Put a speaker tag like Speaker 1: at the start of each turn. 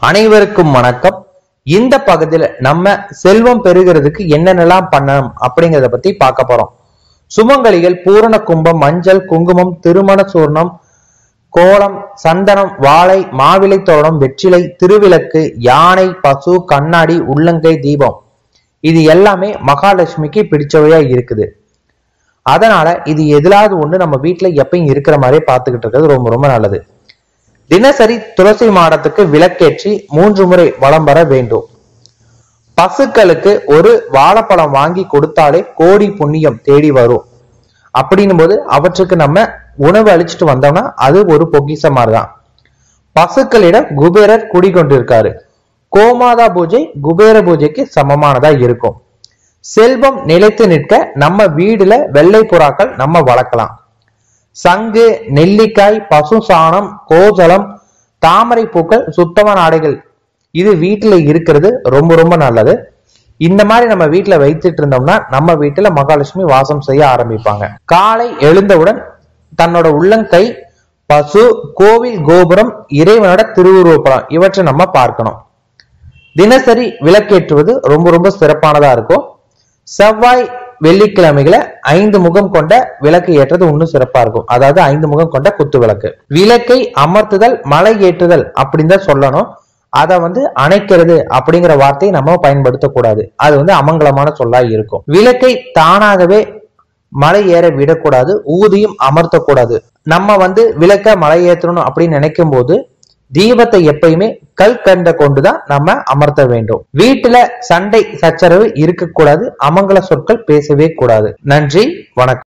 Speaker 1: அனைவருக்கும் வணக்கம் இந்த பகுதியில நம்ம செல்வம் பெறுகிறதுக்கு என்னென்னலாம் பண்ணணும் அப்படிங்கறத பத்தி பார்க்க போறோம் சுமங்கலிகள் பூரண கும்பம் மஞ்சள் குங்குமம் திருமண சூர்ணம் கோலம் சந்தனம் வாழை மாவிலை தோரணம் வெற்றிலை திருவிளக்கு யானை பசு கண்ணாடி உள்ளங்கை தீபம் இது எல்லாமே மகாலட்சுமிக்கு பிடிச்சவையா இருக்குது அதனால இது எதிலாவது ஒண்ணு நம்ம வீட்டுல எப்பயும் இருக்கிற மாதிரியே பார்த்துக்கிட்டு இருக்கிறது ரொம்ப ரொம்ப நல்லது தினசரி துளசி மாடத்துக்கு விளக்கேற்றி மூன்று முறை வலம் வர வேண்டும் பசுக்களுக்கு ஒரு வாழைப்பழம் வாங்கி கொடுத்தாலே கோடி புண்ணியம் தேடி வரும் அப்படின்னும் போது அவற்றுக்கு நம்ம உணவு அளிச்சுட்டு வந்தோம்னா அது ஒரு பொக்கிஷம் மாதிரிதான் பசுக்களிடம் குபேரர் குடிகொண்டிருக்காரு கோமாதா பூஜை குபேர பூஜைக்கு சமமானதா இருக்கும் செல்வம் நிலைத்து நிற்க நம்ம வீடுல வெள்ளை புறாக்கள் நம்ம வளர்க்கலாம் சங்கு நெல்லிக்காய் பசு சாணம் கோஜலம் தாமரை பூக்கள் சுத்தமான ஆடைகள் இது வீட்டுல இருக்கிறது ரொம்ப ரொம்ப நல்லது இந்த மாதிரி நம்ம வீட்டுல வைத்துட்டு இருந்தோம்னா நம்ம வீட்டுல மகாலட்சுமி வாசம் செய்ய ஆரம்பிப்பாங்க காலை எழுந்தவுடன் தன்னோட உள்ளங்கை பசு கோவில் கோபுரம் இறைவனோட திருவுருவப்படம் இவற்றை நம்ம பார்க்கணும் தினசரி விளக்கேற்றுவது ரொம்ப ரொம்ப சிறப்பானதா இருக்கும் செவ்வாய் வெள்ளிக்கிழமைகளை ஐந்து முகம் கொண்ட விளக்கு ஏற்றது இன்னும் சிறப்பா இருக்கும் அதாவது ஐந்து முகம் கொண்ட குத்து விளக்கு விளக்கை அமர்த்துதல் மலை ஏற்றுதல் அப்படின்னு தான் சொல்லணும் அதை வந்து அணைக்கிறது அப்படிங்கிற வார்த்தையை நம்ம பயன்படுத்தக்கூடாது அது வந்து அமங்கலமான சொல்லா இருக்கும் விளக்கை தானாகவே மலை ஏற விடக்கூடாது ஊதியும் அமர்த்தக்கூடாது நம்ம வந்து விளக்க மலை ஏற்றணும் அப்படின்னு நினைக்கும் போது தீபத்தை எப்பயுமே கல் கண்ட கொண்டுதான் நம்ம அமர்த்த வேண்டும் வீட்டுல சண்டை சச்சரவு இருக்கக்கூடாது அமங்கல சொற்கள் பேசவே கூடாது நன்றி வணக்கம்